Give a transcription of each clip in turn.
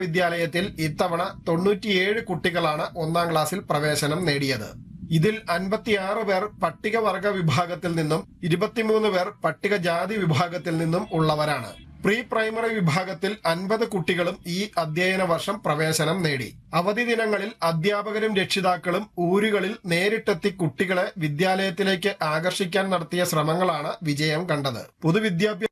വിദ്യാലയത്തിൽ ഇത്തവണ തൊണ്ണൂറ്റിയേഴ് കുട്ടികളാണ് ഒന്നാം ക്ലാസ്സിൽ പ്രവേശനം നേടിയത് ഇതിൽ അൻപത്തിയാറ് പേർ പട്ടികവർഗ വിഭാഗത്തിൽ നിന്നും ഇരുപത്തിമൂന്ന് പേർ പട്ടികജാതി വിഭാഗത്തിൽ നിന്നും ഉള്ളവരാണ് പ്രീ പ്രൈമറി വിഭാഗത്തിൽ അൻപത് കുട്ടികളും ഈ അധ്യയന വർഷം പ്രവേശനം നേടി അവധി ദിനങ്ങളിൽ അധ്യാപകരും രക്ഷിതാക്കളും ഊരുകളിൽ നേരിട്ടെത്തി കുട്ടികളെ വിദ്യാലയത്തിലേക്ക് ആകർഷിക്കാൻ നടത്തിയ ശ്രമങ്ങളാണ് വിജയം കണ്ടത് പൊതുവിദ്യാഭ്യാസ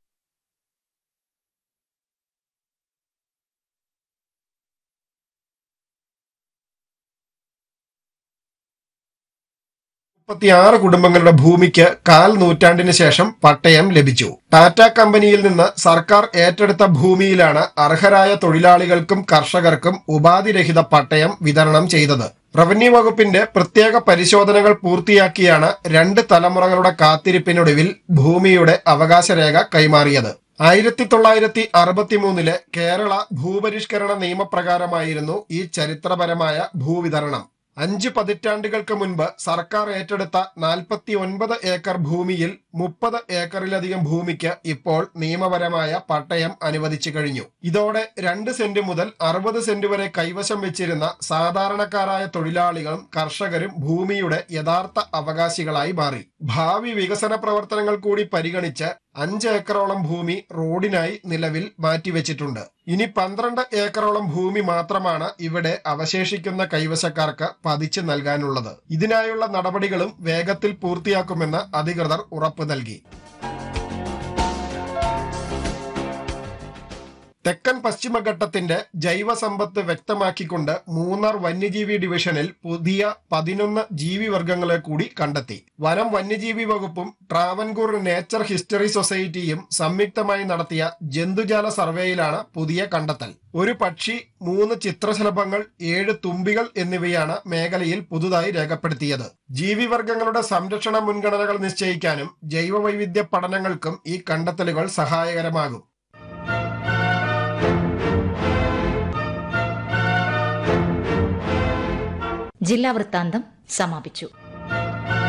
മുപ്പത്തിയാറ് കുടുംബങ്ങളുടെ ഭൂമിക്ക് കാൽ നൂറ്റാണ്ടിന് ശേഷം പട്ടയം ലഭിച്ചു ടാറ്റ കമ്പനിയിൽ നിന്ന് സർക്കാർ ഏറ്റെടുത്ത ഭൂമിയിലാണ് അർഹരായ തൊഴിലാളികൾക്കും കർഷകർക്കും ഉപാധിരഹിത പട്ടയം വിതരണം ചെയ്തത് റവന്യൂ വകുപ്പിന്റെ പ്രത്യേക പരിശോധനകൾ പൂർത്തിയാക്കിയാണ് രണ്ട് തലമുറകളുടെ കാത്തിരിപ്പിനൊടുവിൽ ഭൂമിയുടെ അവകാശരേഖ കൈമാറിയത് ആയിരത്തി തൊള്ളായിരത്തി അറുപത്തിമൂന്നിലെ കേരള ഭൂപരിഷ്കരണ നിയമപ്രകാരമായിരുന്നു ഈ ചരിത്രപരമായ ഭൂവിതരണം അഞ്ച് പതിറ്റാണ്ടുകൾക്ക് മുൻപ് സർക്കാർ ഏറ്റെടുത്ത നാൽപ്പത്തി ഒൻപത് ഏക്കർ ഭൂമിയിൽ മുപ്പത് ഏക്കറിലധികം ഭൂമിക്ക് ഇപ്പോൾ നിയമപരമായ പട്ടയം അനുവദിച്ചു കഴിഞ്ഞു ഇതോടെ രണ്ട് സെന്റ് മുതൽ അറുപത് സെന്റ് വരെ കൈവശം വെച്ചിരുന്ന സാധാരണക്കാരായ തൊഴിലാളികളും കർഷകരും ഭൂമിയുടെ യഥാർത്ഥ അവകാശികളായി മാറി ഭാവി വികസന പ്രവർത്തനങ്ങൾ കൂടി പരിഗണിച്ച് അഞ്ച് ഏക്കറോളം ഭൂമി റോഡിനായി നിലവിൽ മാറ്റിവെച്ചിട്ടുണ്ട് ഇനി പന്ത്രണ്ട് ഏക്കറോളം ഭൂമി മാത്രമാണ് ഇവിടെ അവശേഷിക്കുന്ന കൈവശക്കാർക്ക് പതിച്ചു നൽകാനുള്ളത് ഇതിനായുള്ള നടപടികളും വേഗത്തിൽ പൂർത്തിയാക്കുമെന്ന് അധികൃതർ ഉറപ്പു നൽകി തെക്കൻ പശ്ചിമഘട്ടത്തിന്റെ ജൈവസമ്പത്ത് വ്യക്തമാക്കിക്കൊണ്ട് മൂന്നാർ വന്യജീവി ഡിവിഷനിൽ പുതിയ പതിനൊന്ന് ജീവിവർഗങ്ങളെ കൂടി കണ്ടെത്തി വനം വന്യജീവി വകുപ്പും ട്രാവൻകൂർ നേച്ചർ ഹിസ്റ്ററി സൊസൈറ്റിയും സംയുക്തമായി നടത്തിയ ജന്തുജാല സർവേയിലാണ് പുതിയ കണ്ടെത്തൽ ഒരു പക്ഷി മൂന്ന് ചിത്രശലഭങ്ങൾ ഏഴ് തുമ്പികൾ എന്നിവയാണ് മേഖലയിൽ പുതുതായി രേഖപ്പെടുത്തിയത് ജീവിവർഗങ്ങളുടെ സംരക്ഷണ മുൻഗണനകൾ നിശ്ചയിക്കാനും ജൈവവൈവിധ്യ പഠനങ്ങൾക്കും ഈ കണ്ടെത്തലുകൾ സഹായകരമാകും ജില്ലാ വൃത്താന്തം സമാപിച്ചു